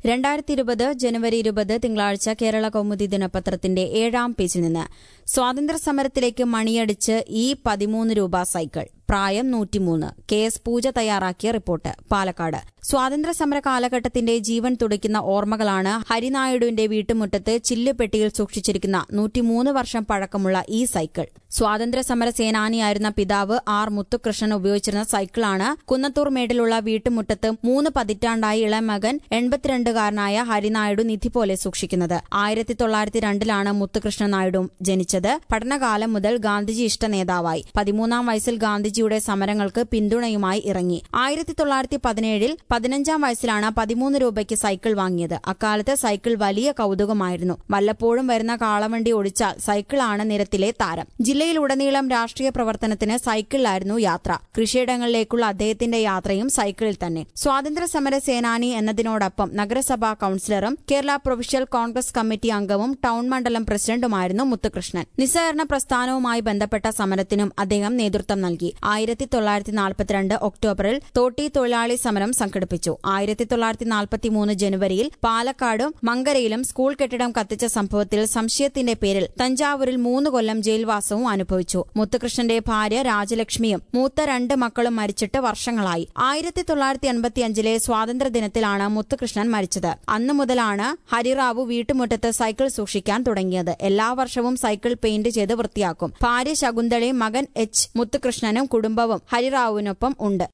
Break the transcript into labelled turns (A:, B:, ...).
A: രണ്ടായിരത്തി ഇരുപത് ജനുവരി ഇരുപത് തിങ്കളാഴ്ച കേരള കൗമുദി ദിനപത്രത്തിന്റെ ഏഴാം പേജിൽ നിന്ന് സ്വാതന്ത്ര്യ സമരത്തിലേക്ക് മണിയടിച്ച് ഈ പതിമൂന്ന് രൂപ സൈക്കിൾ പ്രായം നൂറ്റിമൂന്ന് കെ എസ് പൂജ തയ്യാറാക്കിയ റിപ്പോർട്ട് പാലക്കാട് സ്വാതന്ത്ര്യ സമര കാലഘട്ടത്തിന്റെ ജീവൻ തുടിക്കുന്ന ഓർമ്മകളാണ് ഹരിനായിഡുവിന്റെ വീട്ടുമുറ്റത്ത് ചില്ലുപെട്ടിയിൽ സൂക്ഷിച്ചിരിക്കുന്ന നൂറ്റിമൂന്ന് വർഷം പഴക്കമുള്ള ഈ സൈക്കിൾ സ്വാതന്ത്ര്യ സമര സേനാനിയായിരുന്ന പിതാവ് ആർ മുത്തുകൃഷ്ണൻ ഉപയോഗിച്ചിരുന്ന സൈക്കിളാണ് കുന്നത്തൂർ മേടിലുള്ള വീട്ടുമുറ്റത്ത് മൂന്ന് പതിറ്റാണ്ടായി ഇളമകൻ എൺപത്തിരണ്ടുകാരനായ ഹരിനായിഡു നിധി പോലെ സൂക്ഷിക്കുന്നത് ആയിരത്തി തൊള്ളായിരത്തി രണ്ടിലാണ് മുത്തുകൃഷ്ണൻ നായിഡു ജനിച്ചത് പഠനകാലം മുതൽ ഗാന്ധിജി ഇഷ്ട നേതാവായി പതിമൂന്നാം വയസ്സിൽ ഗാന്ധിജിയുടെ സമരങ്ങൾക്ക് പിന്തുണയുമായി ഇറങ്ങി ആയിരത്തി തൊള്ളായിരത്തി പതിനേഴിൽ പതിനഞ്ചാം വയസ്സിലാണ് പതിമൂന്ന് രൂപയ്ക്ക് സൈക്കിൾ വാങ്ങിയത് അക്കാലത്ത് സൈക്കിൾ വലിയ കൌതുകമായിരുന്നു വല്ലപ്പോഴും വരുന്ന കാളവണ്ടി ഒഴിച്ചാൽ സൈക്കിളാണ് നിരത്തിലെ താരം ജില്ലയിലുടനീളം രാഷ്ട്രീയ പ്രവർത്തനത്തിന് സൈക്കിളിലായിരുന്നു യാത്ര കൃഷിയിടങ്ങളിലേക്കുള്ള അദ്ദേഹത്തിന്റെ യാത്രയും സൈക്കിളിൽ തന്നെ സ്വാതന്ത്ര്യ സമര സേനാനി എന്നതിനോടൊപ്പം നഗരസഭാ കൌൺസിലറും കേരള പ്രൊവിഷ്യൽ കോൺഗ്രസ് കമ്മിറ്റി അംഗവും ടൌൺ മണ്ഡലം പ്രസിഡന്റുമായിരുന്നു മുത്തുകൃഷ്ണൻ നിസ്സഹകരണ പ്രസ്ഥാനവുമായി ബന്ധപ്പെട്ട സമരത്തിനും അദ്ദേഹം നേതൃത്വം നൽകി ആയിരത്തി തൊള്ളായിരത്തി നാൽപ്പത്തിരണ്ട് ഒക്ടോബറിൽ തോട്ടി തൊഴിലാളി സമരം സംഘടിപ്പിച്ചു ആയിരത്തി തൊള്ളായിരത്തി നാൽപ്പത്തിമൂന്ന് ജനുവരിയിൽ പാലക്കാടും മങ്കരയിലും സ്കൂൾ കെട്ടിടം കത്തിച്ച സംഭവത്തിൽ സംശയത്തിന്റെ പേരിൽ തഞ്ചാവൂരിൽ മൂന്ന് കൊല്ലം ജയിൽവാസവും അനുഭവിച്ചു മുത്തുകൃഷ്ണന്റെ ഭാര്യ രാജലക്ഷ്മിയും മൂത്ത രണ്ട് മക്കളും മരിച്ചിട്ട് വർഷങ്ങളായി ആയിരത്തി തൊള്ളായിരത്തി എൺപത്തിയഞ്ചിലെ സ്വാതന്ത്ര്യ ദിനത്തിലാണ് മുത്തുകൃഷ്ണൻ മരിച്ചത് അന്നു മുതലാണ് ഹരിറാവു വീട്ടുമുറ്റത്ത് സൈക്കിൾ സൂക്ഷിക്കാൻ തുടങ്ങിയത് എല്ലാ വർഷവും സൈക്കിൾ പെയിന്റ് ചെയ്ത് വൃത്തിയാക്കും ഭാര്യ ശകുന്തളയും മകൻ എച്ച് മുത്തുകൃഷ്ണനും കുടുംബവും ഹരിറാവുവിനൊപ്പം ഉണ്ട്